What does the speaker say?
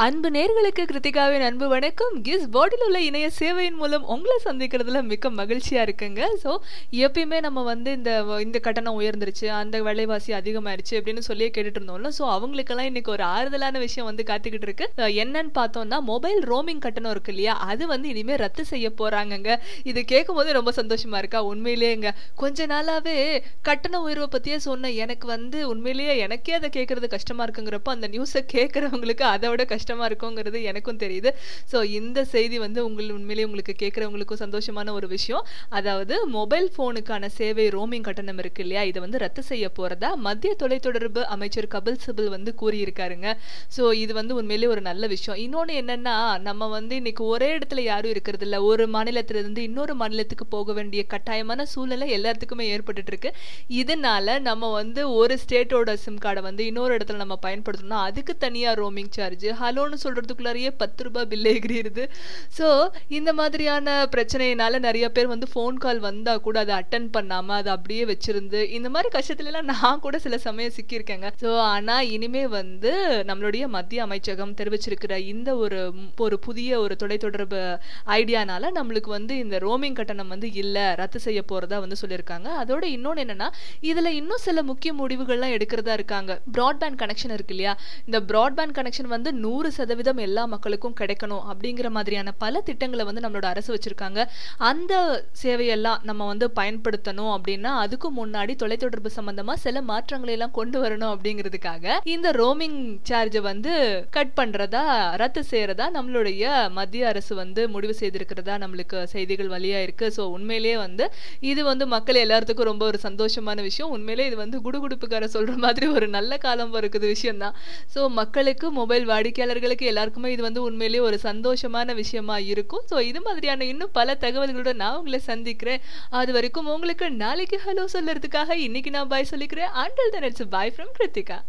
அன்பு நேர்களுக்கு கிருத்திகாவின் அன்பு வணக்கம் கிஸ் பாடியில் உள்ள இணைய சேவையின் மூலம் உங்களை சந்திக்கிறதுல மிக்க மகிழ்ச்சியா இருக்குங்க ஸோ எப்பயுமே நம்ம வந்து இந்த இந்த கட்டணம் உயர்ந்துருச்சு அந்த விலைவாசி அதிகமாயிருச்சு அப்படின்னு சொல்லியே கேட்டுட்டு இருந்தோம்ல ஸோ அவங்களுக்கெல்லாம் இன்னைக்கு ஒரு ஆறுதலான விஷயம் வந்து காத்துக்கிட்டு இருக்கு அஹ் என்னன்னு பார்த்தோம்னா மொபைல் ரோமிங் கட்டணம் இருக்கு இல்லையா அது வந்து இனிமே ரத்து செய்ய போறாங்கங்க இது கேட்கும் போது ரொம்ப சந்தோஷமா இருக்கா உண்மையிலேயேங்க கொஞ்ச நாளாவே கட்டண உயர்வை பத்தியே சொன்ன எனக்கு வந்து உண்மையிலேயே எனக்கே அதை கேட்கறது கஷ்டமா இருக்குங்கிறப்ப அந்த நியூஸை கேட்கறவங்களுக்கு அதை விட கஷ்டமா இருக்குங்கிறது எனக்கும் தெரியுது ஸோ இந்த செய்தி வந்து உங்கள் உண்மையிலேயே உங்களுக்கு கேட்கறவங்களுக்கும் சந்தோஷமான ஒரு விஷயம் அதாவது மொபைல் போனுக்கான சேவை ரோமிங் கட்டணம் இருக்கு இல்லையா இதை வந்து ரத்து செய்ய போறதா மத்திய தொலைத்தொடர்பு அமைச்சர் கபில் சிபில் வந்து கூறியிருக்காருங்க ஸோ இது வந்து உண்மையிலேயே ஒரு நல்ல விஷயம் இன்னொன்று என்னன்னா நம்ம வந்து இன்னைக்கு ஒரே இடத்துல யாரும் இருக்கிறது இல்ல ஒரு மாநிலத்திலிருந்து இன்னொரு மாநிலத்துக்கு போக வேண்டிய கட்டாயமான சூழ்நிலை எல்லாத்துக்குமே ஏற்பட்டுட்டு இருக்கு இதனால நம்ம வந்து ஒரு ஸ்டேட்டோட சிம் கார்டை வந்து இன்னொரு இடத்துல நம்ம பயன்படுத்தணும்னா அதுக்கு தனியா ரோமிங் சார்ஜ் ஹலோன்னு சொல்றதுக்குள்ளாரையே பத்து ரூபாய் பில் எகிரிடுது ஸோ இந்த மாதிரியான பிரச்சனையினால நிறைய பேர் வந்து ஃபோன் கால் வந்தா கூட அதை அட்டன் பண்ணாம அதை அப்படியே வச்சிருந்து இந்த மாதிரி கஷ்டத்துல எல்லாம் நான் கூட சில சமயம் சிக்கியிருக்கேங்க ஸோ ஆனா இனிமே வந்து நம்மளுடைய மத்திய அமைச்சகம் தெரிவிச்சிருக்கிற இந்த ஒரு ஒரு புதிய ஒரு தொலைத்தொடர்பு ஐடியானால நம்மளுக்கு வந்து இந்த ரோமிங் கட்டணம் வந்து இல்ல ரத்து செய்ய போறதா வந்து சொல்லியிருக்காங்க அதோட இன்னொன்னு என்னன்னா இதுல இன்னும் சில முக்கிய முடிவுகள்லாம் எடுக்கிறதா இருக்காங்க பிராட்பேண்ட் கனெக்ஷன் இருக்கு இல்லையா இந்த பிராட்பேண்ட் கனெக்ஷன் வந்து நூறு சதவீதம் எல்லா மக்களுக்கும் கிடைக்கணும் அப்படிங்கிற மாதிரியான பல திட்டங்களை வந்து நம்மளோட அரசு வச்சிருக்காங்க அந்த சேவையெல்லாம் நம்ம வந்து பயன்படுத்தணும் அப்படின்னா அதுக்கு முன்னாடி தொலைத்தொடர்பு சம்பந்தமா சில மாற்றங்களை எல்லாம் கொண்டு வரணும் அப்படிங்கிறதுக்காக இந்த ரோமிங் சார்ஜை வந்து கட் பண்றதா ரத்து செய்யறதா நம்மளுடைய மத்திய அரசு வந்து முடிவு செய்திருக்கிறதா நம்மளுக்கு செய்திகள் வழியா இருக்கு ஸோ உண்மையிலேயே வந்து இது வந்து மக்கள் எல்லாத்துக்கும் ரொம்ப ஒரு சந்தோஷமான விஷயம் உண்மையிலே இது வந்து குடுகுடுப்புக்கார சொல்ற மாதிரி ஒரு நல்ல காலம் இருக்குது விஷயம் தான் ஸோ மக்களுக்கு மொபைல் வாடிக்கையாளர்களுக்கு எல்லாருக்குமே இது வந்து உண்மையிலேயே ஒரு சந்தோஷமான விஷயமா இருக்கும் ஸோ இது மாதிரியான இன்னும் பல தகவல்களோட நான் உங்களை சந்திக்கிறேன் அது வரைக்கும் உங்களுக்கு நாளைக்கு ஹலோ சொல்றதுக்காக இன்னைக்கு நான் பாய் சொல்லிக்கிறேன் until then it's bye from Kiruthika